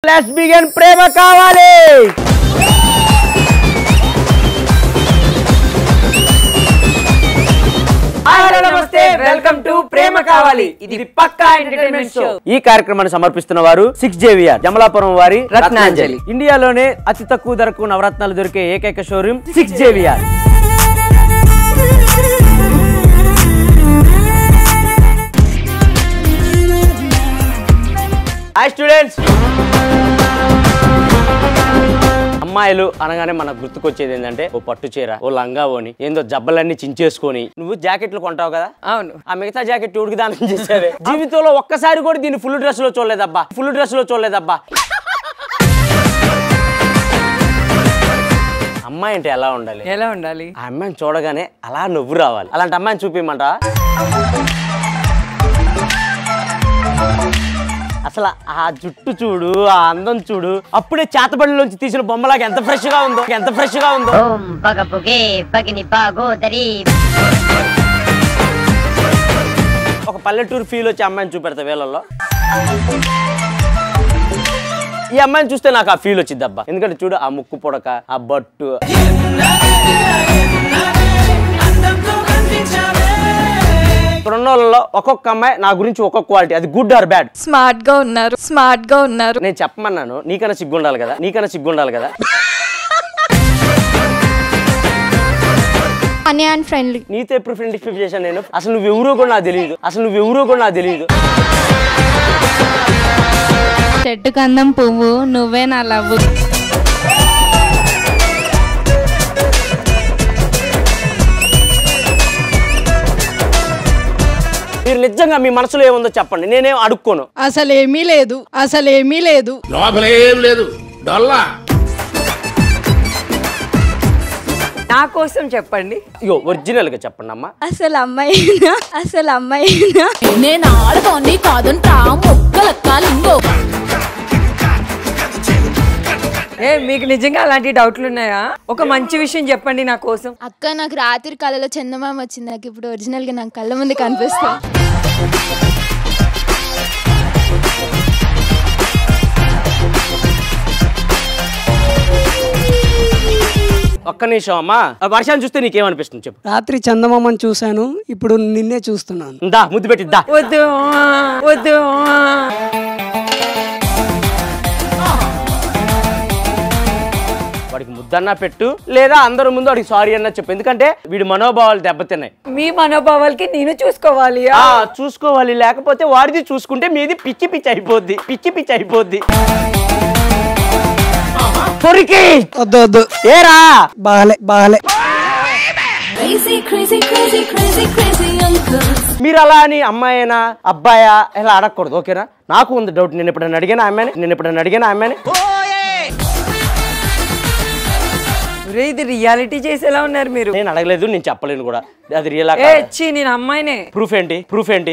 Let's begin ప్రేమ కావాలి నమస్తే welcome to ప్రేమ కావాలి ఇది పక్కా ఎంటర్టైన్మెంట్ షో ఈ కార్యక్రమాన్ని సమర్పిస్తున్న వారు సిక్స్ జేవిఆర్ జమలాపురం వారి రత్నాంజలి ఇండియాలోనే అతి తక్కువ ధరకు నవరత్నాలు దొరికే ఏకైక showroom six JVR hi students అమ్మాయిలు అనగానే మనకు గుర్తుకొచ్చేది ఏంటంటే ఓ పట్టు చీర ఓ లంగా ఓని ఏందో జబ్బలన్నీ చించేసుకొని నువ్వు జాకెట్లు కొంటావు కదా అవును ఆ మిగతా జాకెట్ ఉడికి దానం చేసేవే జీవితంలో ఒక్కసారి కూడా దీన్ని ఫుల్ డ్రెస్ లో చూడలేదబ్బా ఫుల్ డ్రెస్ లో చూడలేదబ్బా అమ్మాయి అంటే ఎలా ఉండాలి ఎలా ఉండాలి ఆ అమ్మాయిని చూడగానే అలా నవ్వు రావాలి అలాంటి అమ్మాయిని చూపిమంట అసలు ఆ జుట్టు చూడు ఆ అందం చూడు అప్పుడే చేతబడిలోంచి తీసిన బొమ్మలాగా ఎంత ఫ్రెష్ గా ఉందో ఎంత ఫ్రెష్ గా ఉందో ఓం పగ పొగే పగిని పాగోదరి ఒక పల్లెటూరు ఫీల్ వచ్చి అమ్మాయిని చూపెడతా వేళల్లో ఈ అమ్మాయిని చూస్తే నాకు ఆ ఫీల్ వచ్చింది అబ్బా ఎందుకంటే చూడు ఆ ముక్కు పొడక ఆ బట్టు ఇక్కడ ఉన్న వాళ్ళలో ఒక్కొక్క అమ్మాయి నా గురించి ఒక్కొక్క క్వాలిటీ అది గుడ్ ఆర్ బ్యాడ్ స్మార్ట్ గా ఉన్నారు స్మార్ట్ గా ఉన్నారు నేను చెప్పమన్నాను నీకన్నా సిగ్గుండాలి కదా నీకన్నా సిగ్గుండాలి కదా అని అండ్ ఫ్రెండ్లీ నీతో ఎప్పుడు ఫ్రెండ్షిప్ చేశాను నేను అసలు నువ్వు ఎవరో కూడా నాకు తెలియదు అసలు నువ్వు ఎవరో కూడా నాకు తెలియదు చెట్టు కందం పువ్వు నువ్వే నా లవ్ మీరు నిజంగా మీ మనసులో ఏముందో చెప్పండి నేనేం అడుక్కోను అసలేమీ లేదు అసలేమీ లేదు లోపలేం లేదు డొల్లా నా కోసం చెప్పండి ఇగో ఒరిజినల్ గా చెప్పండి అమ్మా అసలు అమ్మాయినా అసలు అమ్మాయినా నేను ఆడదాన్ని కాదంటా మొక్కలక్క లింగో ఏ మీకు నిజంగా అలాంటి డౌట్లు ఉన్నాయా ఒక మంచి విషయం చెప్పండి నా కోసం అక్క నాకు రాత్రి కళలో చందమామ వచ్చింది నాకు ఇప్పుడు ఒరిజినల్ గా నాకు కళ్ళ ముందు కనిపిస్తుంది ఒక్క నిమిషం అమ్మా ఆ వర్షాన్ని చూస్తే నీకేమనిపిస్తుంది చెప్పు రాత్రి చందమామని చూశాను ఇప్పుడు నిన్నే చూస్తున్నాను దా ముద్దు పెట్టి దా వద్దు ఆ, వద్దు ఆ. వాడికి ముద్దన్నా పెట్టు లేదా అందరి ముందు వాడికి సారీ అన్నా చెప్పు ఎందుకంటే వీడి మనోభావాలు దెబ్బతిన్నాయి మీ మనోభావాలకి నేను చూసుకోవాలి ఆ చూసుకోవాలి లేకపోతే వాడిది చూసుకుంటే మీది పిచ్చి పిచ్చి అయిపోద్ది పిచ్చి పిచ్చి అయిపోద్ది పొరికి వద్దు వద్దు ఏరా బాగాలే బాగాలే crazy crazy crazy crazy crazy uncle మీరు అలా అని అమ్మాయినా అబ్బాయా ఇలా అడగకూడదు ఓకేనా నాకు ఉంది డౌట్ నేను ఎప్పుడైనా అడిగాను అమ్మాయిని నేను ఎప్పుడైనా అడిగాను అమ్మాయిని ఒరే, ఇది రియాలిటీ చేసేలా ఉన్నారు మీరు నేను అడగలేదు నేను చెప్పలేను కూడా అది రియల్ ఏ ఛీ నేను అమ్మాయినే ప్రూఫ్ ఏంటి ప్రూఫ్ ఏంటి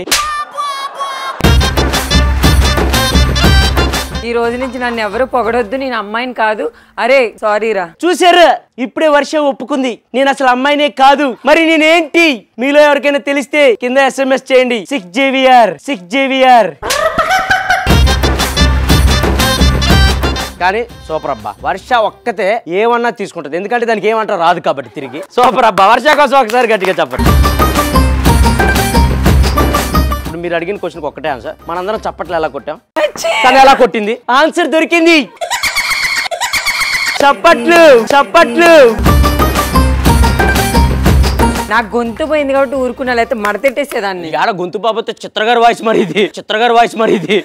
ఈ రోజు నుంచి నన్ను ఎవరు పొగడొద్దు నేను అమ్మాయిని కాదు అరే సారీ రా చూసారు ఇప్పుడే వర్షం ఒప్పుకుంది నేను అసలు అమ్మాయినే కాదు మరి నేనేంటి మీలో ఎవరికైనా తెలిస్తే కింద ఎస్ఎంఎస్ చేయండి సిక్స్ జేవిఆర్ సిక్స్ జేవిఆర్ కానీ సూపర్ అబ్బా వర్ష ఒక్కతే ఏమన్నా తీసుకుంటది ఎందుకంటే దానికి ఏమంటారు రాదు కాబట్టి తిరిగి సూపర్ అబ్బా వర్ష కోసం ఒకసారి గట్టిగా చెప్పండి ఇప్పుడు మీరు అడిగిన క్వశ్చన్కి ఒక్కటే ఆన్సర్ మనందరం చప్పట్లు ఎలా కొట్టాం తను ఎలా కొట్టింది ఆన్సర్ దొరికింది చప్పట్లు చప్పట్లు నాకు గొంతు పోయింది కాబట్టి ఊరుకున్నా లేకపోతే మడతెట్టేసేదాన్ని ఆడ గొంతు పాపతో చిత్రగారి వాయిస్ మరి ఇది చిత్రగారి వాయిస్ మరి ఇది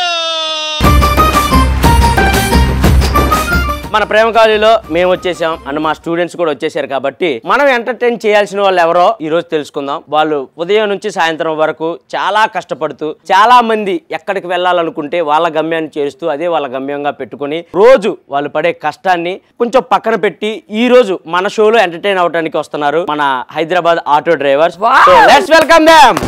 మన ప్రేమ కాలేజీలో మేము వచ్చేసాం అండ్ మా స్టూడెంట్స్ కూడా వచ్చేసారు కాబట్టి మనం ఎంటర్టైన్ చేయాల్సిన వాళ్ళు ఎవరో ఈ రోజు తెలుసుకుందాం వాళ్ళు ఉదయం నుంచి సాయంత్రం వరకు చాలా కష్టపడుతూ చాలా మంది ఎక్కడికి వెళ్ళాలనుకుంటే వాళ్ళ గమ్యాన్ని చేరుస్తూ అదే వాళ్ళ గమ్యంగా పెట్టుకొని రోజు వాళ్ళు పడే కష్టాన్ని కొంచెం పక్కన పెట్టి ఈ రోజు మన షోలో ఎంటర్టైన్ అవడానికి వస్తున్నారు మన Hyderabad auto drivers Wow! Let's welcome them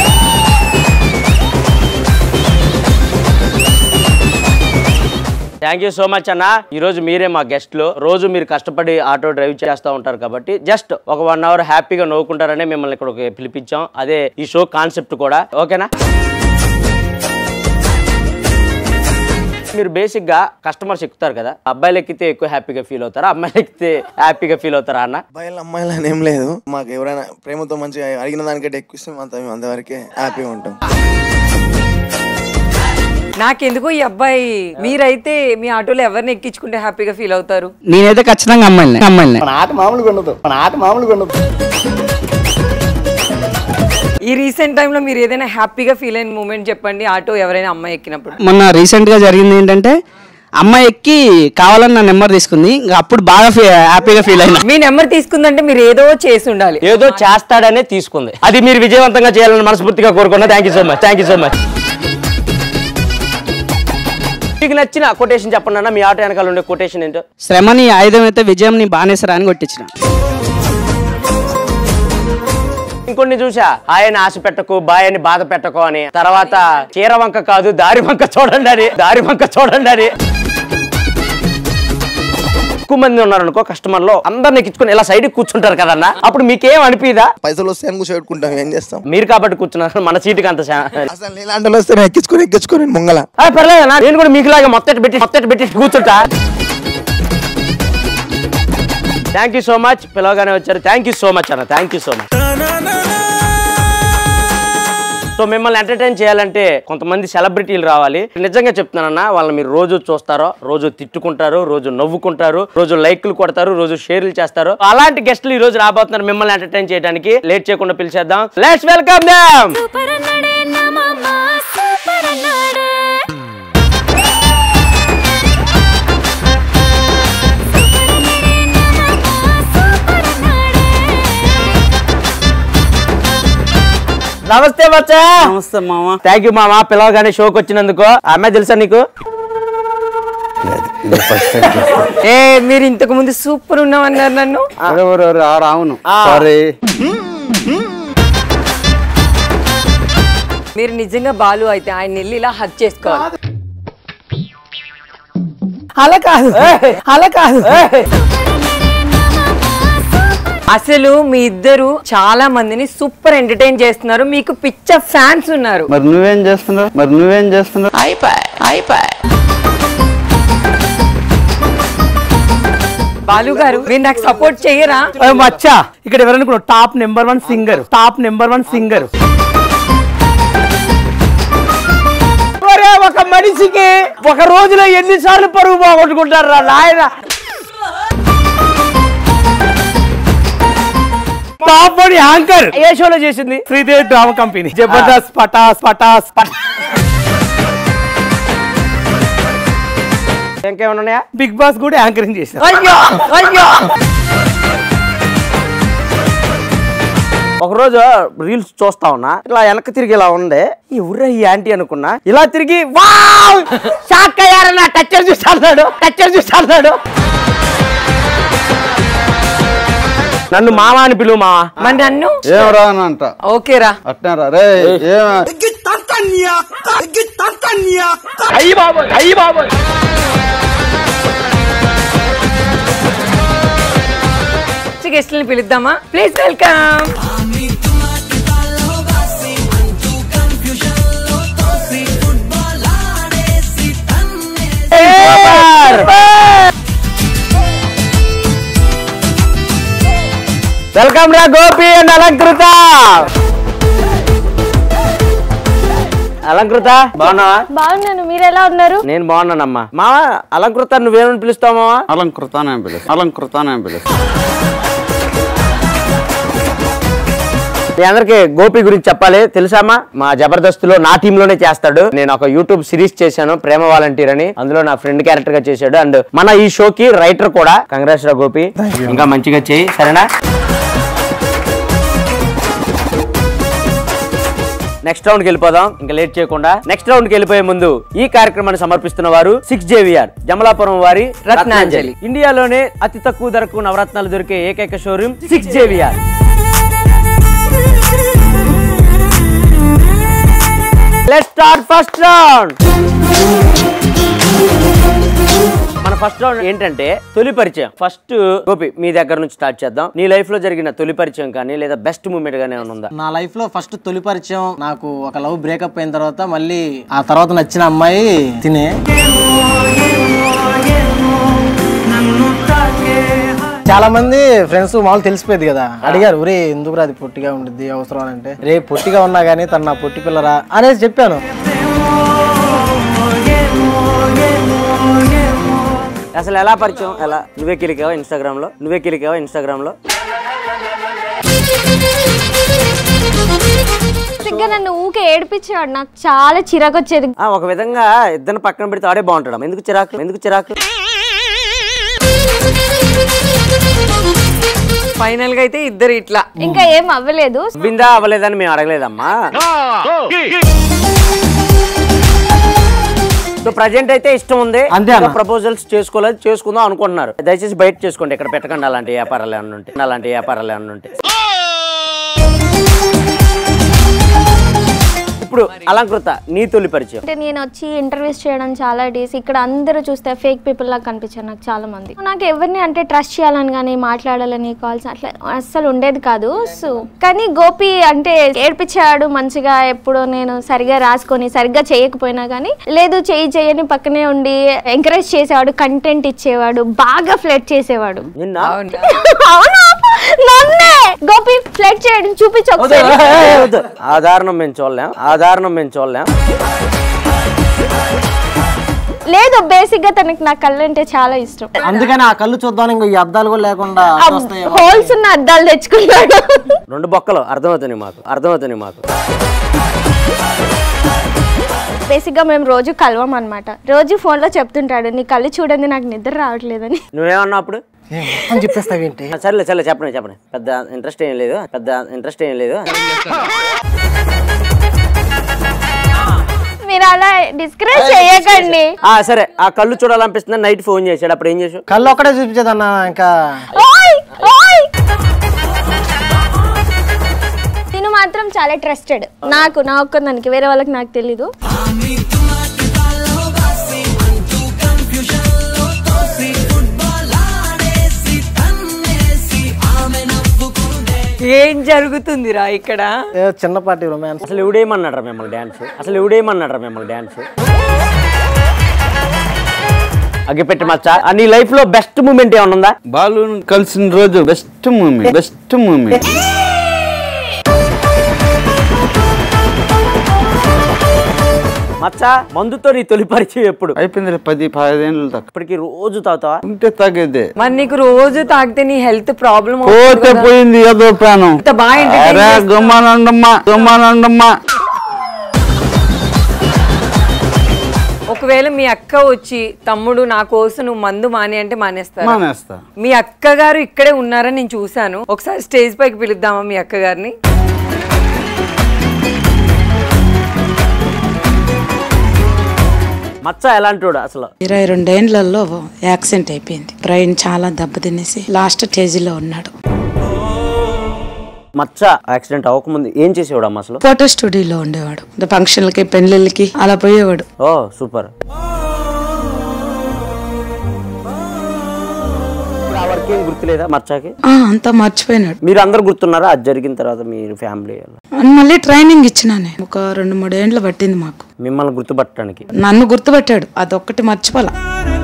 thank you so much అన్న ఈ రోజు మీరే మా గెస్ట్ లో రోజు మీరు కష్టపడి ఆటో డ్రైవ్ చేస్తూ ఉంటారు కాబట్టి జస్ట్ ఒక వన్ అవర్ హ్యాపీగా నవ్వుకుంటారనే మిమ్మల్ని ఇక్కడ పిలిపించాం అదే ఈ షో కాన్సెప్ట్ కూడా ఓకేనా మీరు బేసిక్ గా కస్టమర్స్ ఎక్కుతారు కదా అబ్బాయిలు ఎక్కితే ఎక్కువ హ్యాపీగా ఫీల్ అవుతారా అమ్మాయిలు ఎక్కితే హ్యాపీగా ఫీల్ అవుతారా అన్న అబ్బాయిలు అమ్మాయిలు అని ఏం లేదు మాకు ఎవరైనా ప్రేమతో మంచిగా అడిగిన దానికంటే ఎక్కువ ఇస్తే అంత మేము అంతవరకే హ్యాపీగా ఉంటాం నాకెందుకు ఈ అబ్బాయి మీరైతే మీ ఆటోలో ఎవరిని ఎక్కించుకుంటే హ్యాపీగా ఫీల్ అవుతారు నేనైతే ఖచ్చితంగా అమ్మాయిని అమ్మాయిని మన ఆట మామూలుగా ఉండదు మన ఆట మామూలుగా ఉండదు ఈ రీసెంట్ టైంలో మీరు ఏదైనా హ్యాపీగా ఫీల్ అయిన మూమెంట్ చెప్పండి ఆటో ఎవరైనా అమ్మాయి ఎక్కినప్పుడు మొన్న రీసెంట్ గా జరిగింది ఏంటంటే అమ్మాయి ఎక్కి కావాలని నా నెంబర్ తీసుకుంది ఇంకా అప్పుడు బాగా ఫీ- హ్యాపీగా ఫీల్ అయినా మీ నెంబర్ తీసుకుందంటే మీరు ఏదో చేసి ఉండాలి ఏదో చేస్తాడనే తీసుకుంది అది మీరు విజయవంతంగా చేయాలని మనస్ఫూర్తిగా కోరుకున్నా thank you so much thank you so much మీకు నచ్చిన కొటేషన్ చెప్పండి అన్న మీ ఆటో వెనకాల ఉండే కొటేషన్ ఏంటో శ్రమని ఆయుధం అయితే విజయం ని బానేసరా అని కొట్టించిన ఇంకొన్ని చూసా ఆయన ఆశ పెట్టకు బాయని బాధ పెట్టకు అని తర్వాత చీర వంక కాదు దారి వంక చూడండి అని దారి వంక చూడండి అని ఎక్కువ మంది ఉన్నారు అనుకో కస్టమర్ లో అందరిని ఎక్కించుకొని ఇలా సైడ్ కూర్చుంటారు కదన్నా అప్పుడు మీకేం అనిపిదా పైసలు వస్తే అని కూర్చోబెట్టుకుంటాం ఏం చేస్తాం మీరు కాబట్టి కూర్చున్నారు మన సీటుకి అంత శా- అసలు ఇలాంటి వాళ్ళు వస్తే నేను ఎక్కించుకొని ఎక్కించుకొని ముంగల ఆ, పర్లేదన్నా నేను కూడా మీకులాగా మొత్తం పెట్టి మొత్తం పెట్టి కూర్చుంటా థ్యాంక్ యూ సో మచ్ పిలవగానే వచ్చారు థ్యాంక్ యూ సో మచ్ అన్న thank you so much so మిమ్మల్ని ఎంటర్టైన్ చేయాలంటే కొంతమంది సెలబ్రిటీలు రావాలి నిజంగా చెప్తున్నానన్నా వాళ్ళని మీరు రోజు చూస్తారో రోజు తిట్టుకుంటారు రోజు నవ్వుకుంటారు రోజు లైక్లు కొడతారు రోజు షేర్లు చేస్తారు అలాంటి గెస్ట్లు ఈ రోజు రాబోతున్నారు మిమ్మల్ని ఎంటర్టైన్ చేయడానికి లేట్ చేయకుండా పిలిచేద్దాం లెట్స్ వెల్కమ్ దమ్ నమస్తే బచ్చా నమస్తే మామ థ్యాంక్ యూ మామా పిలవగానే షోకి వచ్చినందుకు ఆ అమ్మాయి తెలుసా నీకు ఏ మీరు ఇంతకు ముందు సూపర్ ఉన్నామన్నారు నన్ను అవును సారీ మీరు నిజంగా బాలు అయితే ఆయన వెళ్ళి ఇలా హక్ చేసుకోవాలి అలా కాదు అలా కాదు అసలు మీ ఇద్దరు చాలా మందిని సూపర్ ఎంటర్టైన్ చేస్తున్నారు మీకు పిచ్చ ఫ్యాన్స్ ఉన్నారు మరి నువ్వేం చేస్తున్నావు మరి నువ్వేం చేస్తున్నావు బాలు గారు మీరు నాకు సపోర్ట్ చేయరా మచ్చా ఇక్కడ ఎవరనుకున్నావు top number one singer top number one singer ఒక మనిషికి ఒక రోజులో ఎన్నిసార్లు పరుగు పోగొట్టుకుంటారు రా నాయన టాప్ వన్ యాంకర్ ఏ షోలో చేసింది శ్రీదేవి డ్రామా కంపెనీ జబర్దస్త్ పటాస్ పటాస్ పటాస్ ఇంకేమైనా ఉన్నాయా బిగ్ బాస్ కూడా యాంకరింగ్ చేశారు అయ్యో అయ్యో ఒక రోజు రీల్స్ చూస్తా ఉన్నా ఇట్లా వెనక్కి తిరిగి ఇలా ఉండే ఈ ఊర్ర ఈ ఆంటీ అనుకున్నా ఇలా తిరిగి వావ్ షాక్ అయ్యారన్న టచ్చర్ చూసి అన్నాడు టచ్చర్ చూసి అన్నాడు నన్ను మామ అని పిలువు మామ మరి నన్ను ఏమరా అంట ఓకేరా అట్నారా రే ఏమ అయ్యి బాబు అయ్యి బాబు గెస్ట్ని పిలుద్దామా ప్లీజ్ వెల్కమ్ వెల్కమ్ రా గోపి అండ్ అలంకృత అలంకృత బాగున్నావా బాగున్నాను మీరు ఎలా ఉన్నారు నేను బాగున్నానమ్మా మావా అలంకృత నువ్వేమని పిలుస్తావు మావా అలంకృతానే పిలుసు అలంకృతానే పిలుసు మీ అందరికి గోపి గురించి చెప్పాలి తెలుసామా మా జబర్దస్త్ నా టీమ్ లోనే చేస్తాడు నేను ఒక యూట్యూబ్ సిరీస్ చేశాను ప్రేమ వాలంటీర్ అని అందులో నా ఫ్రెండ్ క్యారెక్టర్ గా చేశాడు అండ్ మన ఈ షోకి రైటర్ కూడా కంగ్రాట్స్ రా గోపి ఇంకా మంచిగా చేయి సరేనా నెక్స్ట్ రౌండ్ కి వెళ్ళిపోదాం ఇంకా లేట్ చేయకుండా నెక్స్ట్ రౌండ్ కి వెళ్ళిపోయే ముందు ఈ కార్యక్రమాన్ని సమర్పిస్తున్న వారు సిక్స్ జేవిఆర్ జమలాపురం వారి రత్నాంజలి. ఇండియాలోనే అతి తక్కువ ధరకు నవరత్నాలు దొరికే ఏకైక showroom six JVR let start first round మన ఫస్ట్ రౌండ్ ఏంటంటే తొలి పరిచయం ఫస్ట్ గోపి మీ దగ్గర నుంచి స్టార్ట్ చేద్దాం నీ లైఫ్ లో జరిగిన తొలి పరిచయం కానీ లేదా బెస్ట్ మూమెంట్ కానీ ఏమైనా ఉందా నా లైఫ్ లో ఫస్ట్ తొలి పరిచయం నాకు ఒక లవ్ బ్రేకప్ అయిన తర్వాత మళ్ళీ ఆ తర్వాత నచ్చిన అమ్మాయి తినే చాలా మంది ఫ్రెండ్స్ మామూలు తెలిసిపోయింది కదా అడిగారు ఒరే ఎందుకు అది పొట్టిగా ఉండిద్ది అవసరం అని అంటే రే పొట్టిగా ఉన్నా కానీ తను నా పొట్టి పిల్లరా అనేది చెప్పాను అసలు ఎలా పరిచయం ఎలా నువ్వే కిలికావా ఇన్స్టాగ్రామ్ లో నువ్వే కిలికావా ఇన్స్టాగ్రామ్ లో ఇంకా నన్ను ఊకే ఏడిపించేవాడు నాకు చాలా చిరాకు వచ్చేది ఆ, ఒక విధంగా ఇద్దరు పక్కన పెడితే ఆడే బాగుంటాడు ఎందుకు చిరాకు ఎందుకు చిరాకు ఫైనల్ గా అయితే ఇద్దరు ఇట్లా ఇంకా ఏం అవ్వలేదు బిందా అవ్వలేదని మేము అడగలేదమ్మా సో ప్రజెంట్ అయితే ఇష్టం ఉంది అంతే అన్న. ప్రపోజల్స్ చేసుకోలేదు చేసుకుందాం అనుకుంటున్నారు దయచేసి బయట చేసుకోండి ఇక్కడ పెట్టకండి అలాంటి వ్యాపారాలు ఏమన్నా ఉంటే అలాంటి వ్యాపారాలు ఏమన్నా ఉంటే ఇప్పుడు అలంకృత నీ తొలి పరిచయం అంటే నేను వచ్చి ఇంటర్వ్యూస్ చేయడం చాలా డేస్ ఇక్కడ అందరూ చూస్తే ఫేక్ పీపుల్ లాగా కనిపించారు నాకు చాలా మంది నాకు ఎవరిని అంటే ట్రస్ట్ చేయాలని కానీ మాట్లాడాలని కాల్స్ అట్లా అస్సలు ఉండేది కాదు సో కానీ గోపి అంటే ఏడ్పించాడు మంచిగా ఎప్పుడో నేను సరిగా రాసుకొని సరిగ్గా చేయకపోయినా కానీ లేదు చేయి చేయని పక్కనే ఉండి ఎంకరేజ్ చేసేవాడు కంటెంట్ ఇచ్చేవాడు బాగా ఫ్లెట్ చేసేవాడు నిన్న అవునా నన్నే గోపి ఫ్లెట్ చేయడం చూపించు ఒకసారి వద్దు. ఆ దారుణం మేము చూడలేం ఆ దారుణం మేము చూడలేం లేదు బేసిక్ గా తనకి నా కళ్ళు అంటే చాలా ఇష్టం అందుకని ఆ కళ్ళు చూద్దాం ఇంకో ఈ అద్దాలు కూడా లేకుండా వస్తాయి హోల్స్ ఉన్న అద్దాలు తెచ్చుకున్నాడు రెండు బొక్కలు అర్థమవుతున్నాయి మాకు అర్థమవుతున్నాయి మాకు బేసిక్ గా మేము రోజు కలవం అనమాట రోజు ఫోన్ లో చెప్తుంటాడు నీ కళ్ళు చూడండి నాకు నిద్ర రావట్లేదని నువ్వేమన్నావు అప్పుడు అని చెప్పేస్తావేంటి ఆ, సర్లే సర్లే చెప్పండి చెప్పండి పెద్ద ఇంట్రెస్ట్ ఏం లేదు పెద్ద ఇంట్రెస్ట్ ఏం లేదు మీరు అలా డిస్కరేజ్ చేయకండి ఆ సరే ఆ కళ్ళు చూడాలనిపిస్తుంది నైట్ ఫోన్ చేశాడు అప్పుడు ఏం చేసావు కళ్ళు ఒక్కడే చూపించేదన్నా ఇంకా ఓయ్ ఓయ్ నేను మాత్రం చాలా ట్రస్టెడ్ నాకు నా ఒక్కదానికి వేరే వాళ్ళకి నాకు తెలీదు ఏం జరుగుతుందిరా ఇక్కడ ఏదో చిన్నపాటి రొమాన్స్ అసలు ఎవడేమన్నాడు మిమ్మల్ని డ్యాన్స్ అసలు ఎవడేమన్నాడు మిమ్మల్ని డ్యాన్స్ అగ్గిపెట్టి మచ్చ ఆ, నీ లైఫ్ లో బెస్ట్ మూమెంట్ ఏమన్నా ఉందా బాలు కలిసిన రోజు బెస్ట్ మూమెంట్ బెస్ట్ మూమెంట్ మచ్చ మందుతో నీ తొలి పరిచయం ఎప్పుడు అయిపోయింది పది పదిహేనులు తక్కువ ఇప్పటికి రోజు తాగుతావా ఉంటే తగ్గేదే మరి నీకు రోజు తాగితే నీ హెల్త్ ప్రాబ్లం పోతే పోయింది ఏదో ప్రాణం ఇంత బాగా entertain అరే చేస్తున్నావు. గుమ్మానండమ్మా గుమ్మానండమ్మా ఒకవేళ మీ అక్క వచ్చి తమ్ముడు నా కోసం నువ్వు మందు మాని అంటే మానేస్తారా మానేస్తా మీ అక్క గారు ఇక్కడే ఉన్నారని నేను చూశాను ఒకసారి స్టేజ్ పైకి పిలుద్దామా మీ అక్క గారిని మచ్చ ఎలాంటి వాడు అసలు ఇరవై రెండేళ్లలో యాక్సిడెంట్ అయిపోయింది బ్రెయిన్ చాలా దెబ్బతినేసి లాస్ట్ స్టేజ్లో ఉన్నాడు మచ్చ యాక్సిడెంట్ అవ్వకముందు ఏం చేసేవాడు అమ్మ అసలు ఫోటో స్టూడియోలో ఉండేవాడు అంటే ఫంక్షన్లకి పెళ్లిళ్ళకి అలా పోయేవాడు ఓ సూపర్ ఇప్పుడు ఆ వర్క్ ఏం గుర్తులేదా మచ్చకి ఆ, అంతా మర్చిపోయినాడు మీరు అందరు గుర్తున్నారా అది జరిగిన తర్వాత మీరు ఫ్యామిలీ అని మళ్ళీ ట్రైనింగ్ ఇచ్చినానే ఒక రెండు మూడు ఏండ్లు పట్టింది మాకు మిమ్మల్ని గుర్తుపట్టడానికి నన్ను గుర్తుపట్టాడు అదొక్కటి మర్చిపోలా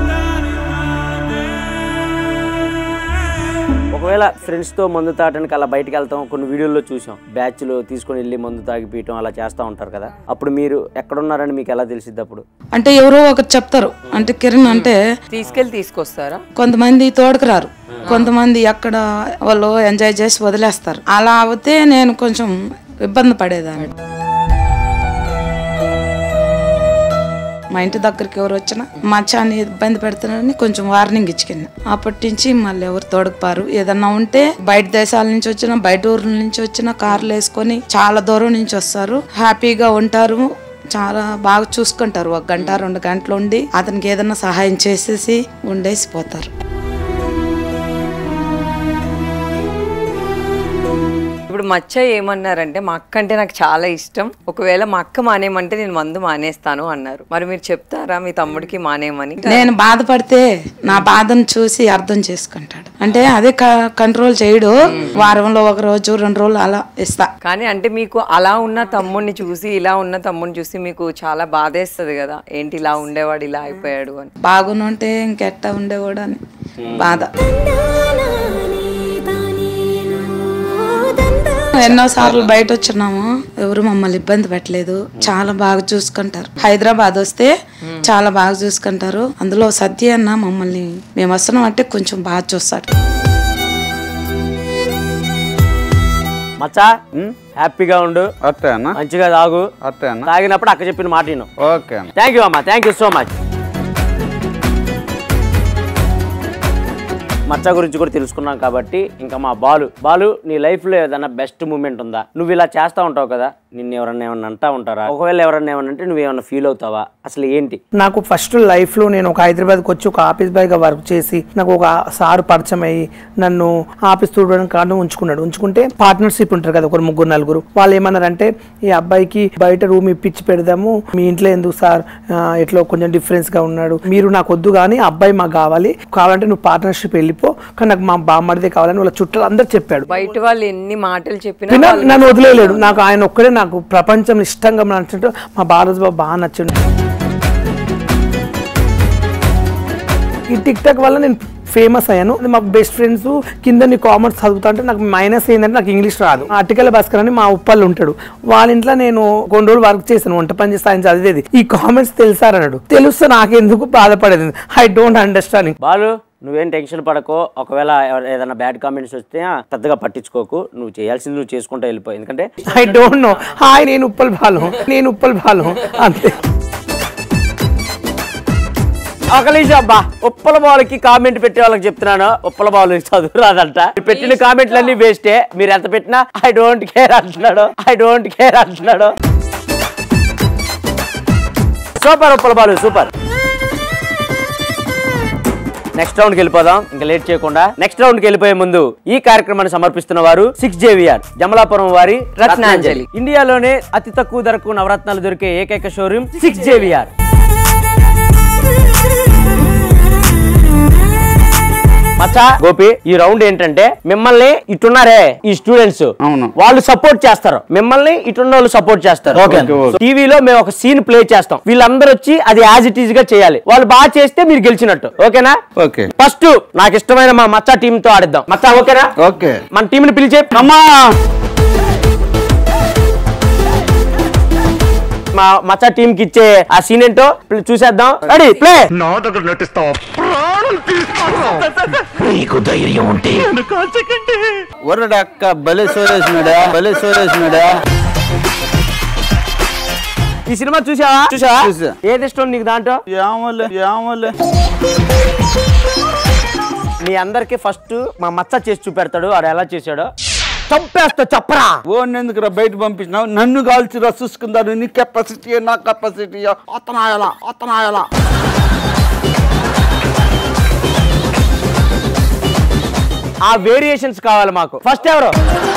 ఒకవేళ ఫ్రెండ్స్ తో మందు తాగడానికి అలా బయటకు వెళ్తాం కొన్ని వీడియోల్లో చూసాం బ్యాచ్ లో తీసుకొని వెళ్ళి మందు తాగిపీయటం అలా చేస్తూ ఉంటారు కదా అప్పుడు మీరు ఎక్కడున్నారని మీకు ఎలా తెలిసిద్ది అప్పుడు అంటే ఎవరో ఒకరు చెప్తారు అంటే కిరణ్ అంటే తీసుకెళ్లి తీసుకొస్తారా కొంతమంది తోడుకు రారు కొంతమంది అక్కడ వాళ్ళు ఎంజాయ్ చేసి వదిలేస్తారు అలా అవుతే నేను కొంచెం ఇబ్బంది పడేదాన్ని మా ఇంటి దగ్గరికి ఎవరు వచ్చినా మచ్చాన్ని ఇబ్బంది పెడుతున్నారని కొంచెం వార్నింగ్ ఇచ్చుకున్నా అప్పటి నుంచి మళ్ళీ ఎవరు తోడుకుపారు ఏదన్నా ఉంటే బయట దేశాల నుంచి వచ్చినా బయట ఊర్ల నుంచి వచ్చినా కార్లు వేసుకొని చాలా దూరం నుంచి వస్తారు హ్యాపీగా ఉంటారు చాలా బాగా చూసుకుంటారు ఒక గంట రెండు గంటలు ఉండి అతనికి ఏదన్నా సహాయం చేసేసి ఉండేసి పోతారు ఇప్పుడు మచ్చ ఏమన్నారంటే మా అక్క అంటే నాకు చాలా ఇష్టం ఒకవేళ మా అక్క మానేయమంటే నేను మందు మానేస్తాను అన్నారు మరి మీరు చెప్తారా మీ తమ్ముడికి మానేయమని నేను బాధపడితే నా బాధను చూసి అర్థం చేసుకుంటాడు అంటే అదే క- కంట్రోల్ చేయడు వారంలో ఒక రోజు రెండు రోజులు అలా ఇస్తా కానీ అంటే మీకు అలా ఉన్న తమ్ముడిని చూసి ఇలా ఉన్న తమ్ముడిని చూసి మీకు చాలా బాధేస్తుంది కదా ఏంటి ఇలా ఉండేవాడు ఇలా అయిపోయాడు అని బాగునుంటే ఇంకెట్టా ఉండేవాడు అని బాధ ఎన్నో సార్లు బయట వచ్చినాము ఎవరు మమ్మల్ని ఇబ్బంది పెట్టలేదు చాలా బాగా చూసుకుంటారు హైదరాబాద్ వస్తే చాలా బాగా చూసుకుంటారు అందులో సత్య అన్న మమ్మల్ని మేము వస్తున్నాం అంటే కొంచెం బాగా చూస్తాడు మచ్చా హ్యాపీగా ఉండు అట్టే అన్న మంచిగా తాగు అట్టే అన్న తాగినప్పుడు అక్క చెప్పిన మాట విను ఓకే అన్న థ్యాంక్ యూ అమ్మా థ్యాంక్ యూ సో మచ్ మచ్చ గురించి కూడా తెలుసుకున్నాం కాబట్టి ఇంకా మా బాలు బాలు నీ లైఫ్లో ఏదైనా బెస్ట్ మూమెంట్ ఉందా నువ్వు ఇలా చేస్తా ఉంటావు కదా నిన్ను ఎవరన్నా ఏమన్నా అంటా ఉంటారా ఒకవేళ ఎవరన్నా ఏమన్నా అంటే నువ్వేమన్నా ఫీల్ అవుతావా అసలు ఏంటి నాకు ఫస్ట్ లైఫ్లో నేను ఒక హైదరాబాద్కి వచ్చి ఒక ఆఫీస్ బాయ్గా వర్క్ చేసి నాకు ఒక సార్ పరిచయం అయ్యి నన్ను ఆఫీస్ చూడడానికి కారణం ఉంచుకున్నాడు ఉంచుకుంటే పార్ట్నర్షిప్ ఉంటారు కదా ఒక ముగ్గురు నలుగురు వాళ్ళు ఏమన్నారంటే ఈ అబ్బాయికి బయట రూమ్ ఇప్పించి పెడదాము మీ ఇంట్లో ఎందుకు సార్ ఆ, ఎట్లా కొంచెం డిఫరెన్స్గా ఉన్నాడు మీరు నాకు వద్దు కానీ ఆ అబ్బాయి మాకు కావాలి కావాలంటే నువ్వు పార్ట్నర్షిప్ వెళ్ళిపో కానీ నాకు మా బామ్మడిదే కావాలని వాళ్ళ చుట్టాలు అందరు చెప్పాడు బయట వాళ్ళు ఎన్ని మాటలు చెప్పినా విన్నా వాళ్ళు- నన్ను వదిలేయలేడు నాకు ఆయన ఒక్కడే నాకు ప్రపంచం ఇష్టంగా నచ్చినట్టు మా బాలరాజు బాబు బాగా నచ్చిండు ఈ టిక్ టాక్ వల్ల నేను ఫేమస్ అయ్యాను మా బెస్ట్ ఫ్రెండ్స్ కింద నీ కామర్స్ చదువుతా అంటే నాకు మైనస్ ఏంటంటే నాకు ఇంగ్లీష్ రాదు అటికల భాస్కర్ అని మా ఉప్పల్లో ఉంటాడు వాళ్ళ ఇంట్లో నేను కొన్ని రోజులు వర్క్ చేశాను వంట పని చేస్తే ఆయన చదివేది ఈ కామెంట్స్ తెలుసారన్నాడు తెలుస్తే నాకెందుకు బాధపడేది ఐ డోంట్ అండర్స్టాండింగ్ బాలు నువ్వేం టెన్షన్ పడకో ఒకవేళ ఎవరు- ఏదైనా బ్యాడ్ కామెంట్స్ వస్తే ఆ, పెద్దగా పట్టించుకోకు నువ్వు చేయాల్సింది నువ్వు చేసుకుంటూ వెళ్ళిపో ఎందుకంటే ఐ డోంట్ నో హాయ్ నేను ఉప్పల్ బాలు నేను ఉప్పల్ బాలు అంతే ఒక నిమిషం అబ్బా ఉప్పల బాలుకి కామెంట్ పెట్టే వాళ్ళకి చెప్తున్నాను ఉప్పల బాలు చదువు రాదంట మీరు పెట్టిన కామెంట్లన్నీ వేస్టే మీరు ఎంత పెట్టినా ఐ డోంట్ కేర్ అంటున్నాడు ఐ డోంట్ కేర్ అంటున్నాడు super Uppala Balu super next రౌండ్కి వెళ్ళిపోదాం ఇంకా లేట్ చేయకుండా నెక్స్ట్ రౌండ్కి వెళ్ళిపోయే ముందు ఈ కార్యక్రమాన్ని సమర్పిస్తున్న వారు సిక్స్ జేవిఆర్ జమలాపురం వారి రత్నాంజలి ఇండియాలోనే అతి తక్కువ ధరకు నవరత్నాలు దొరికే ఏకైక షోరూమ్ సిక్స్ జేవిఆర్ మచ్చా గోపి ఈ రౌండ్ ఏంటంటే మిమ్మల్ని ఇటున్నారే ఈ స్టూడెంట్స్ అవును. వాళ్ళు సపోర్ట్ చేస్తారు మిమ్మల్ని ఇటున్న వాళ్ళు సపోర్ట్ చేస్తారు ఓకే. ఓకే. టీవీలో మేము ఒక సీన్ ప్లే చేస్తాం వీళ్ళందరూ వచ్చి అది యాజ్ ఇట్ ఈజ్ గా చేయాలి వాళ్ళు బాగా చేస్తే మీరు గెలిచినట్టు ఓకేనా ఓకే ఫస్ట్ నాకు ఇష్టమైన మా మచ్చా టీమ్ తో ఆడిద్దాం మచ్చా ఓకేనా ఓకే మన టీం ని పిలిచే అమ్మా మా మచ్చా టీం కి ఇచ్చే ఆ సీన్ ఏంటో ప్లే- చూసేద్దాం రెడీ ప్లే నా దగ్గర నటిస్తావా ప్రాణం తీస్తావా నీకు ధైర్యం ఉంటే నన్ను కాల్చకండి ఒరడక్క బలే సోరేసినాడా బలే సోరేసినాడా ఈ సినిమా చూసావా చూసావా చూసా. ఏది ఇష్టం నీకు దాంట్లో యామలే యామలే మీ అందరికి ఫస్ట్ మా మచ్చ చేసి చూపెడతాడు ఆడు ఎలా చేశాడో చంపేస్తా చెప్పరా ఓ ఎందుకురా బయట పంపించినావు నన్ను కాల్చిరా చూసుకుందాను నీ కెపాసిటీ నా కెపాసిటీ అతనాయలా అతనాయలా ఆ వేరియేషన్స్ కావాలి మాకు ఫస్ట్ ఎవరు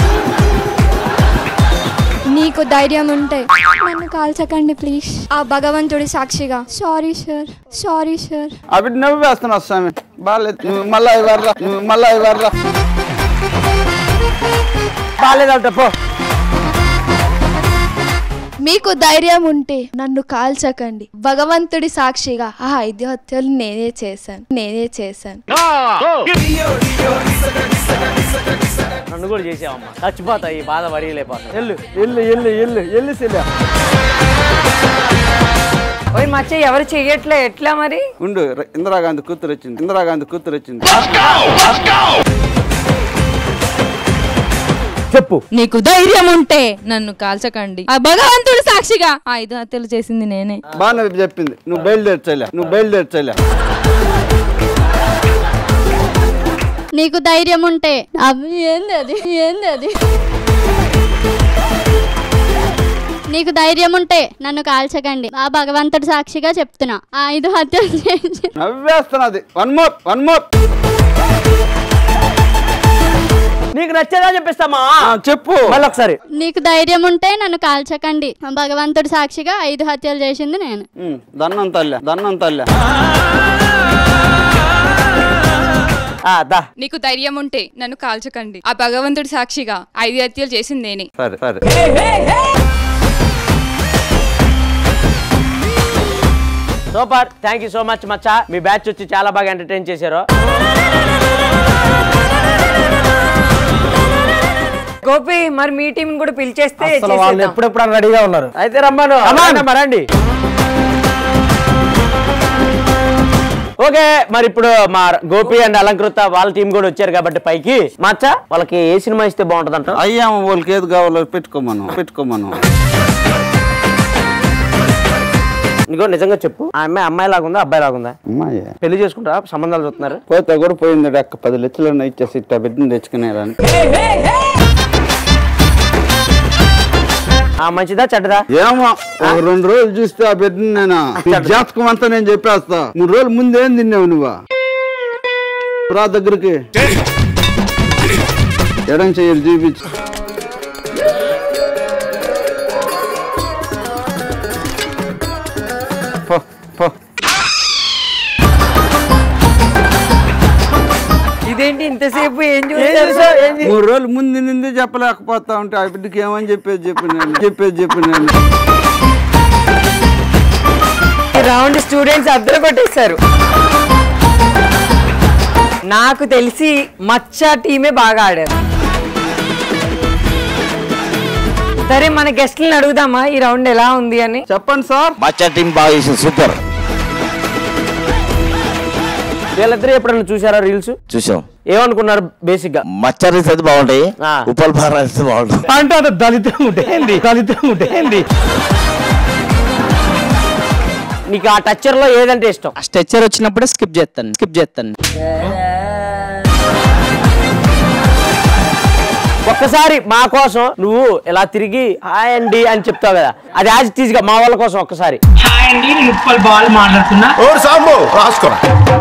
నీకు ధైర్యం ఉంటే నన్ను కాల్చకండి ప్లీజ్ ఆ భగవంతుడి సాక్షిగా సారీ సార్ సారీ సార్ అవి నవ్వేస్తున్నావు స్వామి బాగాలేదు నువ్వు మళ్ళా ఇవర్రా నువ్వు మళ్ళా ఇవర్రా బాగాలేదంట పో మీకు ధైర్యం ఉంటే నన్ను కాల్చకండి భగవంతుడి సాక్షిగా ఆ ఐదు హత్యలు నేనే చేశాను నేనే చేశాను నన్ను కూడా చేసావమ్మా చచ్చిపోతా ఈ బాధ వరియలేపోతా ఎల్లు ఎల్లు ఎల్లు ఎల్లు ఎల్లు సెల్లు ఓయ్ మచ్చ ఎవరు చెయ్యట్లే ఎట్లా మరి ఉండు ర- ఇందిరాగాంధీ కూతురు వచ్చింది ఇందిరాగాంధీ కూతురు వచ్చింది చెప్పు నీకు ధైర్యం ఉంటే నన్ను కాల్చకండి ఆ భగవంతుడు సాక్షిగా ఆ ఐదు హత్యలు చేసింది నేనే బాగా చెప్పింది నువ్వు బయలుదేర్చలే నువ్వు బయలుదేర్చలే నీకు ధైర్యం ఉంటే అవి ఏంది అది ఏంది అది నీకు ధైర్యం ఉంటే నన్ను కాల్చకండి ఆ భగవంతుడి సాక్షిగా చెప్తున్నా ఆ ఐదు హత్యలు చేసి నవ్వేస్తున్నది వన్ మోర్ వన్ మోర్ నీకు నచ్చేదా చెప్పిస్తామా చెప్పు మళ్ళీ ఒకసారి నీకు ధైర్యం ఉంటే నన్ను కాల్చకండి భగవంతుడి సాక్షిగా ఐదు హత్యలు చేసింది నేను ఉమ్, దన్నం తల్లె దన్నం తల్లె దా నీకు ధైర్యం ఉంటే నన్ను కాల్చకండి ఆ భగవంతుడి సాక్షిగా ఐదు హత్యలు చేసింది నేనే సరే సరే super thank you so much మచ్చా మీ బ్యాచ్ వచ్చి చాలా బాగా ఎంటర్టైన్ చేశారు గోపి మరి మీ టీం కూడా పిలిచేస్తే అసలు వాళ్ళు చేసేద్దాం. ఎప్పుడెప్పుడు రెడీగా ఉన్నారు అయితే రమ్మను రమ్మను, రండి ఓకే మరి ఇప్పుడు మా గోపి అండ్ అలంకృత వాళ్ళ టీం కూడా వచ్చారు కాబట్టి పైకి మచ్చ వాళ్ళకి ఏ సినిమా ఇస్తే బాగుంటది అయ్యాము వాళ్ళకి ఏది కావాలో పెట్టుకోమను పెట్టుకోమను నీకో నిజంగా చెప్పు ఆ అమ్మాయి అమ్మాయి లాగుందా అబ్బాయి లాగుందా అమ్మాయి పెళ్లి చేసుకుంటారా సంబంధాలు చూస్తున్నారు పోతే కూడా పోయింది అక్క పది లక్షలు ఇచ్చేసి ఇట్లా బిడ్డను తెచ్చుకునేదాన్ని ఆ మంచిదా చెడ్డదా ఏమో ఒక రెండు రోజులు చూస్తే ఆ బిడ్డని నేను నీ జాతకం అంతా నేను చెప్పేస్తా మూడు రోజుల ముందు ఏం తిన్నావు నువ్వు రా దగ్గరికి ఎడం చెయ్యి చూపించు పో, పో. ఇదేంటి ఇంతసేపు ఏం చేశారు? చూస్తారు ఏంది? మూడు రోజులు ముందు నింది చెప్పలేకపోతా ఉంటే ఆ బిడ్డకి ఏమని చెప్పేది చెప్పి నేను చెప్పేది చెప్పి నేను రౌండ్ స్టూడెంట్స్ అద్దరు కొట్టేశారు నాకు తెలిసి మచ్చ టీమే బాగా ఆడారు సరే మన గెస్ట్లను అడుగుదామా ఈ రౌండ్ ఎలా ఉంది అని చెప్పండి సార్ మచ్చా టీం బాగా చేసింది సూపర్ వీళ్ళిద్దరు ఎప్పుడైనా చూసారా రీల్స్ చూసాం ఏమనుకున్నారు బేసిక్ గా మచ్చా రీస్ అయితే బాగుంటాయి ఉప్పల్ బాగా అయితే బాగుంటుంది అంటే అది దళితం ఉంటేంది దళితం ఉంటేంది నీకు ఆ టచ్చర్ లో ఏదంటే ఇష్టం స్ట్రెచ్చర్ వచ్చినప్పుడే స్కిప్ చేస్తాను స్కిప్ చేస్తాను ఒక్కసారి మా కోసం నువ్వు ఇలా తిరిగి హాయ్ అండి అని చెప్తావు కదా అది యాజ్ టీజ్ గా మా వాళ్ళ కోసం ఒక్కసారి హాయ్ అండి నేను ఉప్పల్ బాల్ మాట్లాడుతున్నా ఓ సాంబు రాసుకోరా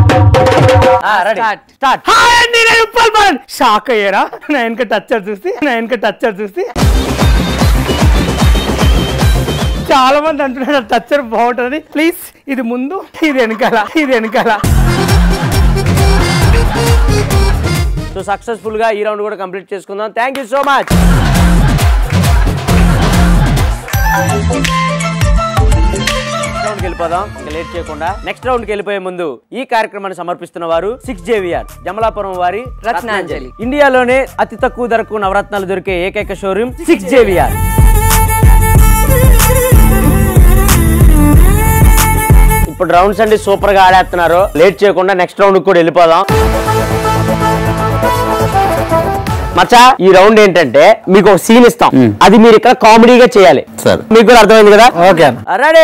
స్టార్ట్ హాయ్ అండి నేను ఉప్పల్ బాల్ షాక్ అయ్యారా నా వెనక టచ్చర్ చూసి నా వెనక టచ్చర్ చూసి చాలా మంది అంటున్నారు టచ్చర్ బాగుంటుంది ప్లీజ్ ఇది ముందు ఇది వెనకాల ఇది వెనకాల సో సక్సెస్ఫుల్ గా ఈ రౌండ్ కూడా కంప్లీట్ చేసుకుందాం థ్యాంక్ యూ సో మచ్ రౌండ్కి వెళ్ళిపోదాం ఇంకా లేట్ చేయకుండా నెక్స్ట్ రౌండ్ కి వెళ్ళిపోయే ముందు ఈ కార్యక్రమాన్ని సమర్పిస్తున్న వారు సిక్స్ జేవిఆర్ జమలాపురం వారి రత్నాంజలి. ఇండియాలోనే అతి తక్కువ ధరకు నవరత్నాలు దొరికే ఏకైక షోరూమ్ సిక్స్ జేవిఆర్ ఇప్పుడు రౌండ్స్ అండి సూపర్ గా ఆడేస్తున్నారు లేట్ చేయకుండా నెక్స్ట్ రౌండ్ కూడా వెళ్ళిపోదాం మచ్చా ఈ రౌండ్ ఏంటంటే మీకు ఒక సీన్ ఇస్తాం అది మీరు ఇక్కడ కామెడీగా చేయాలి సరే మీకు కూడా అర్థమైంది కదా ఓకే రెడీ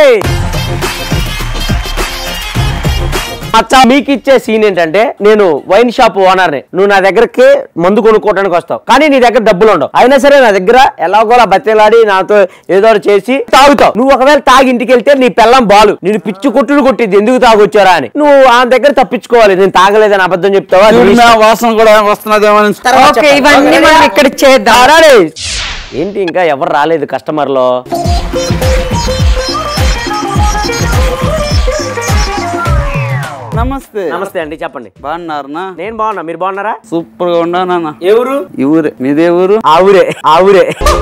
మచ్చా మీకు ఇచ్చే సీన్ ఏంటంటే నేను వైన్ షాప్ ఓనర్ని నువ్వు నా దగ్గరకి మందు కొనుక్కోవడానికి వస్తావు కానీ నీ దగ్గర డబ్బులు ఉండవు అయినా సరే నా దగ్గర ఎలాగోలా బతిలాడి నాతో ఏదో ఒకటి చేసి తాగుతావు నువ్వు ఒకవేళ తాగి ఇంటికి వెళ్తే నీ పెళ్ళం బాలు నేను పిచ్చి కొట్టుడు కొట్టింది ఎందుకు తాగొచ్చారా అని నువ్వు ఆ దగ్గర తప్పించుకోవాలి నేను తాగలేదని అబద్ధం చెప్తావా చూడు నా వాసన కూడా వస్తున్నదేమో అని ఓకే ఇవన్నీ మనం ఇక్కడ చేద్దాం రెడీ ఏంటి ఇంకా ఎవరు రాలేదు కస్టమర్లో నమస్తే నమస్తే అండి చెప్పండి బాగున్నారనా నేను బాగున్నా మీరు బాగున్నారా సూపర్ గా ఉన్నానా ఎవరు ఈ ఊరే మీదే ఊరు ఆ ఊరే ఆ ఊరే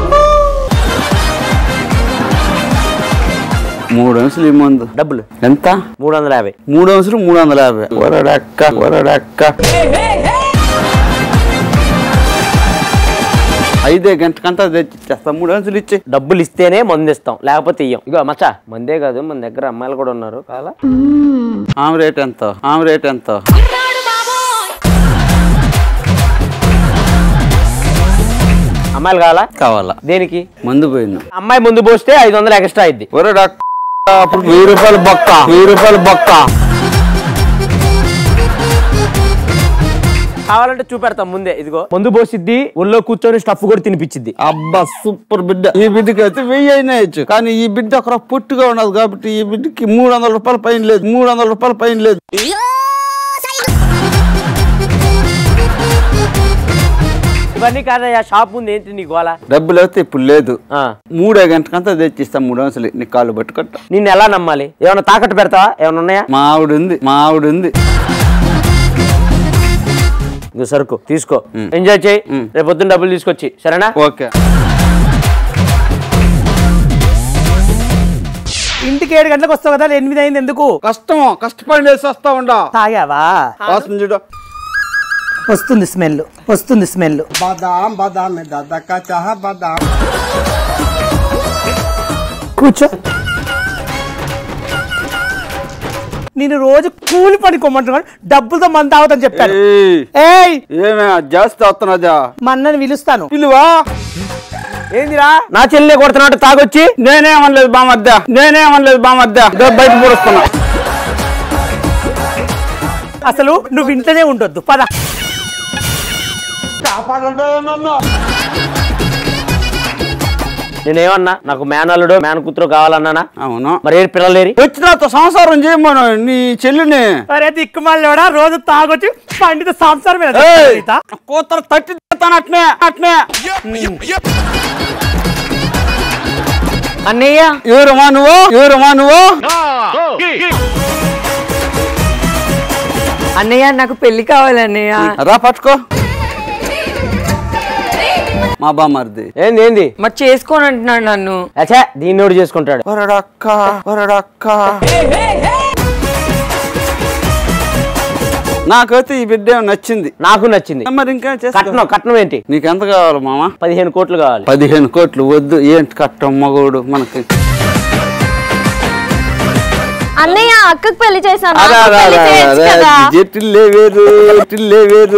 మూడు అంశాలు ఈ మందు డబ్బులు ఎంత మూడు వందల యాభై మూడు అంశాలు మూడు వందల యాభై ఒరడక్క ఒరడక్క ఐదే గంట కంట తెచ్చి ఇచ్చేస్తా మూడు అంశాలు ఇచ్చి డబ్బులు ఇస్తేనే మందు ఇస్తాం లేకపోతే ఇయ్యం ఇగో మచ్చా మందే కాదు మన దగ్గర అమ్మాయిలు కూడా ఉన్నారు కాలా ఆమె రేట్ ఎంత ఆమె రేట్ ఎంత అమ్మాయిలు కావాలా కావాలా దేనికి మందు పోయింది అమ్మాయి ముందు పోస్తే ఐదు వందలు ఎక్స్ట్రా అయింది ఒరడక్క అప్పుడు వెయ్యి రూపాయలు బొక్క వెయ్యి రూపాయలు బొక్క కావాలంటే చూపెడతాం ముందే ఇదిగో ముందు పోసిద్ది ఒళ్ళో కూర్చొని స్టఫ్ కూడా తినిపించిద్ది అబ్బా సూపర్ బిడ్డ ఈ బిడ్డకి అయితే వెయ్యి అయినా ఇచ్చు కానీ ఈ బిడ్డ ఒక పొట్టుగా ఉన్నది కాబట్టి ఈ బిడ్డకి మూడు వందల రూపాయల పైన లేదు మూడు వందల రూపాయల పైన లేదు ఇవన్నీ కాదయ్యా షాప్ ఉంది ఏంటి నీ గోల డబ్బులు అయితే ఇప్పుడు లేదు మూడే గంటకంతా తెచ్చిస్తా మూడు అంశాలు నీ కాళ్ళు పట్టుకుంటా నిన్ను ఎలా నమ్మాలి ఏమైనా తాకట్టు పెడతావా ఏమైనా ఉన్నాయా మా ఆవిడ ఉంది మా ఆవిడ ఉంది ఇదిగో సరుకు తీసుకో ఎంజాయ్ చేయి రేపు పొద్దున్న డబ్బులు తీసుకొచ్చి సరేనా ఓకే ఇంటికి ఏడు గంటలకు వస్తావు కదా ఎనిమిది అయింది ఎందుకు కష్టం కష్టపడి వేసి వస్తా ఉండా తాగావా వాసన చూడు వస్తుంది స్మెల్ వస్తుంది స్మెల్ बादाम बादाम में दादा का चाह बादाम కూర్చో నేను రోజు కూలి పని కొమ్మంటున్నాను డబ్బులతో మంది తాగుతాను చెప్పాను ఏయ్, ఏయ్ ఏమే జాస్తి వస్తున్నదా మా అన్నని పిలుస్తాను పిలువా ఏందిరా నా చెల్లె కొడుతున్నట్టు తాగొచ్చి నేనేమనలేదు బామద్ద నేనేమనలేదు బామద్ద దో బయట పూడుస్తున్నా అసలు నువ్వు ఇంట్లోనే ఉండొద్దు పద నేనేమన్నా నాకు మేనల్లుడు మేన కూతురు కావాలన్నానా అవును మరి ఏడు పిల్లలేరి వచ్చినాతో సంసారం చేయమను నీ చెల్లిని అరే దిక్కుమాలోడా రోజు తాగొచ్చి పండిత సంసారం మీద ఏయ్, జీవితా? కూతురు తట్టి తిడతాను అట్నే అట్నే అన్నయ్య ఎవరమ్మా నువ్వు ఎవరమ్మా నువ్వు అన్నయ్య నాకు పెళ్లి కావాలి అన్నయ్య రా పట్టుకో మా బామర్ది ఏంది ఏంది మరి చేసుకోని అంటున్నాడు నన్ను అచ్చా దీన్ని ఎవడు చేసుకుంటాడు వరడక్క వరడక్క నాకైతే ఈ బిడ్డ ఏమో నచ్చింది నాకు నచ్చింది మరి ఇంకా చేసుకో. కట్నం కట్నం ఏంటి నీకు ఎంత కావాలి మామ పదిహేను కోట్లు కావాలి పదిహేను కోట్లు వద్దు ఏంటి కట్టం మగోడు మనకి అన్నయ్య అక్కకు పెళ్లి చేశాను అదే, నాకు అదే, పెళ్లి అదే, చేయొచ్చు అదే, కదా జటిల్లే వేరు జటిల్లే వేరు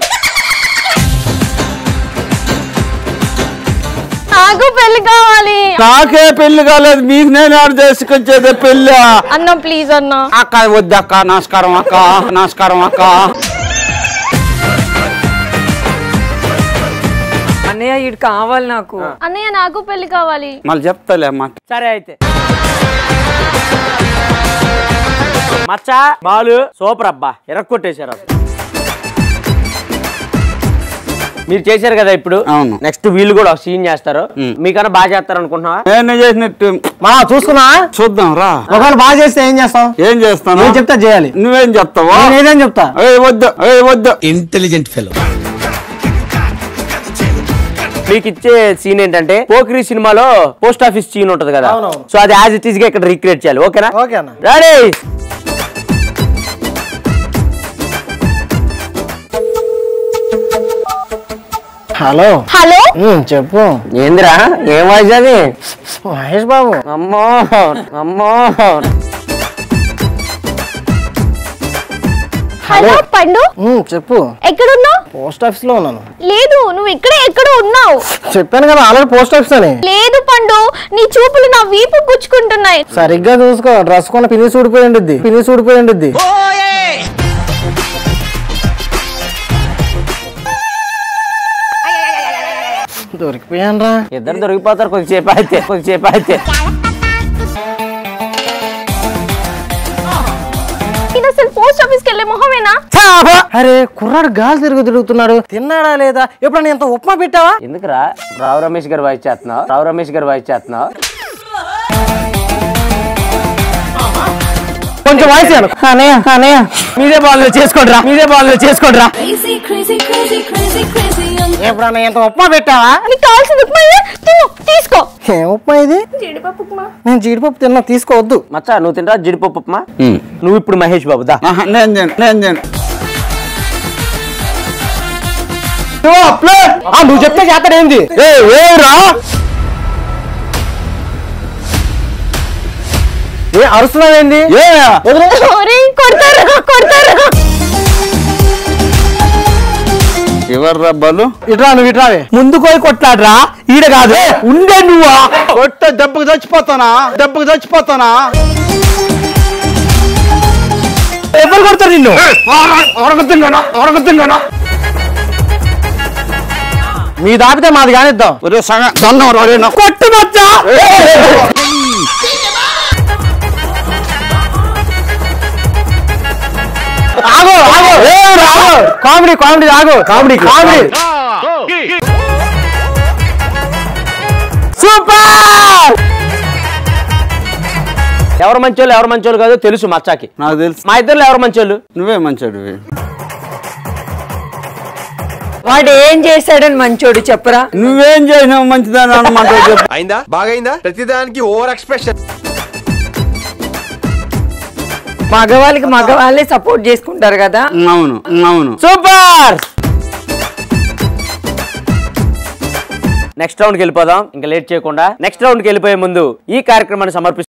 నాకు పెళ్లి కావాలి నాకే పెళ్లి కాలేదు మీకు నేను ఆడ చేసుకొచ్చేదే పెళ్ళి అన్న ప్లీజ్ అన్న అక్క వద్దక్క నమస్కారం అక్క నమస్కారం అక్క అన్నయ్య ఇటు కావాలి నాకు అన్నయ్య నాకు పెళ్లి కావాలి మళ్ళీ చెప్తాలే అమ్మ సరే అయితే మచ్చా బాలు సూపర్ అబ్బా ఎరక్కొట్టేశారు అసలు. మీరు చేశారు కదా ఇప్పుడు అవును నెక్స్ట్ వీళ్ళు కూడా సీన్ చేస్తారు మీకన్నా బాగా చేస్తారు అనుకుంటున్నావా నేను చేసినట్టు మా చూసుకున్నా చూద్దాం రా ఒకవేళ బాగా చేస్తే ఏం చేస్తాం ఏం చేస్తాను నేను చెప్తా చేయాలి నువ్వేం చెప్తావా నేనేం చెప్తా ఏయ్ వద్దు ఏయ్ వద్దు ఇంటెలిజెంట్ ఫెలో మీకు ఇచ్చే సీన్ ఏంటంటే పోకిరి సినిమాలో పోస్ట్ ఆఫీస్ సీన్ ఉంటది కదా అవునవును. సో అది యాజ్ ఇట్ ఈస్ గా ఇక్కడ రీక్రియేట్ చేయాలి ఓకేనా ఓకే అన్న రెడీ హలో హలో ఉమ్, చెప్పు ఏందిరా ఏం వాయిస్ అది మహేష్ బాబు అమ్మో అమ్మో హలో పండు ఉమ్, చెప్పు ఎక్కడున్నావు పోస్ట్ ఆఫీస్ లో ఉన్నాను లేదు నువ్వు ఇక్కడే ఎక్కడో ఉన్నావు చెప్పాను కదా ఆల్రెడీ పోస్ట్ ఆఫీస్ అని లేదు పండు నీ చూపులు నా వీపు గుచ్చుకుంటున్నాయి సరిగ్గా చూసుకో డ్రెస్ కొన్న పిని ఊడిపోయి ఉండిద్ది పిని ఊడిపోయి ఉండిద్ది దొరికిపోయాను రా ఇద్దరు దొరికిపోతారు కొద్దిసేపు అయితే కొద్దిసేపు అయితే ఇది అసలు పోస్ట్ ఆఫీస్కి వెళ్ళే మొహమేనా అరే కుర్రాడు గాలి తిరుగు తిరుగుతున్నాడు తిన్నాడా లేదా ఎప్పుడన్నా ఎంత ఉప్మా పెట్టావా ఎందుకురా రావు రమేష్ గారు వాయిస్ చేస్తున్నావు రావు రమేష్ గారు వాయిస్ చేస్తున్నావు కొంచెం వాయిస్ అనయ్య అనయ్య మీదే బాల్ చేసుకోండి రా మీదే బాల్ చేసుకోండి రా ఎప్పుడన్నా ఎంత ఉప్మా పెట్టావా నీకు కావాల్సిన ఉప్మా ఇదే. తిను తీసుకో ఏం ఉప్మా ఇది జీడిపప్పు ఉప్మా నేను జీడిపప్పు తిన్నా తీసుకోవద్దు మచ్చా నువ్వు తింటా జీడిపప్పు ఉప్మా నువ్వు ఇప్పుడు మహేష్ బాబు దా ఆహా, నేను తిను, నేను తిను. ఆ, నువ్వు చెప్తే చేస్తాడేంది ఏయ్, ఏయ్రా? ఏ అరుస్తున్నావేంది ఏ ఒరేయ్, కొడతారు కొడతారు ఎవర్రా బలు ఇట్రా నువ్వు ఇట్రావే ముందు పోయి కొట్లాడరా ఈడ కాదు ఉండే నువ్వా కొట్ట దెబ్బకు చచ్చిపోతానా దెబ్బకు చచ్చిపోతానా ఎవరు కొడతారు నిన్ను అరగతింగనా అరగతింగనా మీ దాపితే మాది కానిద్దాం ఒరే సగ దన్నం రా రే నా కొట్టు మచ్చా ఆగో ఆగో ఏయ్రా? కామెడీ కామెడీ ఆగు కామెడీ కామెడీ సూపర్ ఎవరు మంచోళ్ళు ఎవరు మంచోళ్ళు కాదో తెలుసు మచ్చాకి నాకు తెలుసు మా ఇద్దరు ఎవరు మంచోళ్ళు నువ్వే మంచోడివి వాడు ఏం చేశాడని మంచోడు చెప్పరా నువ్వేం చేసినావు మంచిదని అనమాట చెప్పు అయిందా బాగైందా ప్రతిదానికి ఓవర్ ఎక్స్ప్రెషన్ మగవాళ్ళకి మగవాళ్ళే సపోర్ట్ చేసుకుంటారు కదా అవును అవును సూపర్ నెక్స్ట్ రౌండ్కి వెళ్ళిపోదాం ఇంకా లేట్ చేయకుండా నెక్స్ట్ రౌండ్కి వెళ్ళిపోయే ముందు ఈ కార్యక్రమాన్ని సమర్పిస్తూ